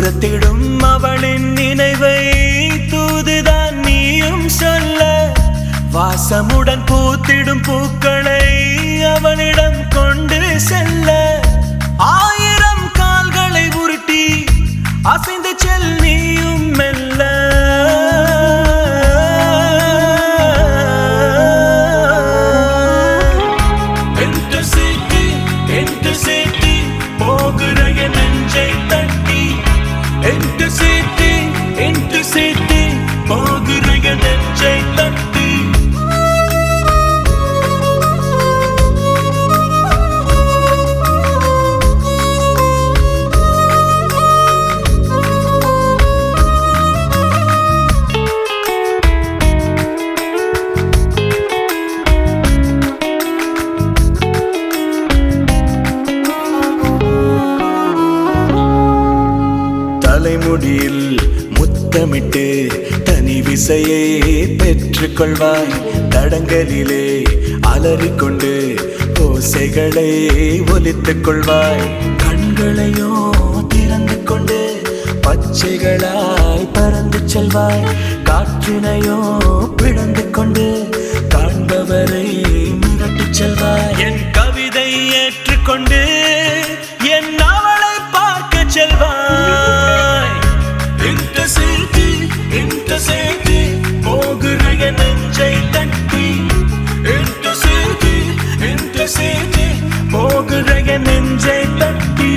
துரத்திடும் அவளின் நினைவை தூதுதான் நீயும் சொல்ல வாசமுடன் பூத்திடும் பூக்களை அவனிடம் கொண்டு செல்ல ஆயிரம் கால்களை உருட்டி அசைந்து செல் நீயும் மெல்ல என்ட சீட்டி என்ட சீட்டி போகிற என் நெஞ்சை தட்டி என்ட சீட்டி என்ட சீட்டி போகிற என் நெஞ்சை தட்டி தலைமுடியில் முத்தமிட்டு தனி விசையை பெற்றுக்கொள்வாய் தடங்களிலே அலறிக்கொண்டு ஓசைகளை ஒலித்துக் கொள்வாய் கண்களையோ திறந்து கொண்டு பச்சைகளாய் பறந்து செல்வாய் காற்றினையோ பிளந்து கொண்டு காண்பவரை மிரட்டிச் செல்வாய் என் கவிதை ஏற்றுக்கொண்டு என் அவளை பார்க்க செல்வாய் இந்த சேர்த்து இந்த சேர்த்து போகிற என் நெஞ்சை தட்டி இந்த சேர்த்து இந்த சேர்த்து போகிற என் நெஞ்சை தட்டி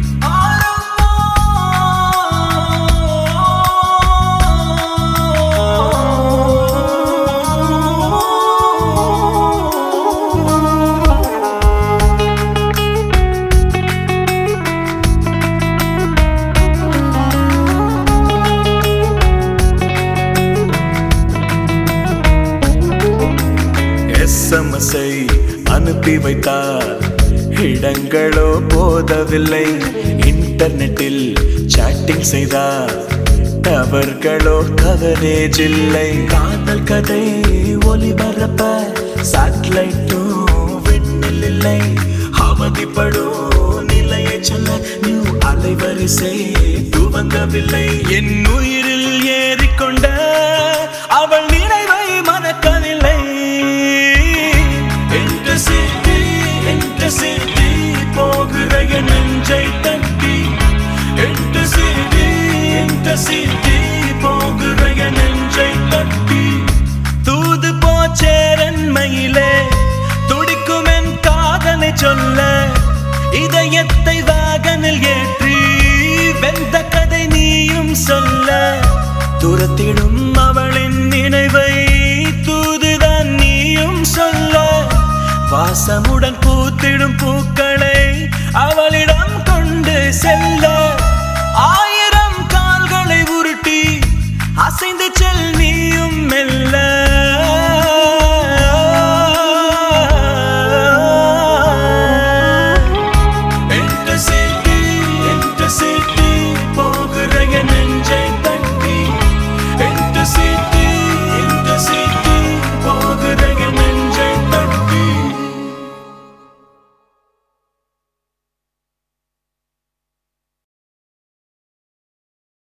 எஸ்எம்எஸ்ஐ அனுப்பி வைத்தார் இடங்களோ போதவில்லை இன்டர்நெட்டில் சாட்டிங் செய்தார் டவர்களோ கவரேஜ் இல்லை காதல் கதை ஒளிபரப்ப சேட்டலைட்டும் விண்ணில் இல்லை அவதிப்படும் நிலையை சொல்ல நியூ அலைவரிசை துவங்கவில்லை என் உயிரில் ஏறிக்கொண்ட அவள் நினைவை மறக்கவில்லை என்று சிட்டி என்று சிட்டி போகிற என் நெஞ்சை தட்டி என்று சிட்டி என்று சிட்டி போகிற என் நெஞ்சை தட்டி தூது போச்சேரன்மையிலே துடிக்கும் என் காதலை சொல்ல இதயத்தை வாகனில் ஏற்றி வெந்த கதை நீயும் சொல்ல துரத்திடும் அவளின் நினைவை தூதுதான் நீயும் சொல்ல வாசமுடன் பூத்திடும் பூக்கள்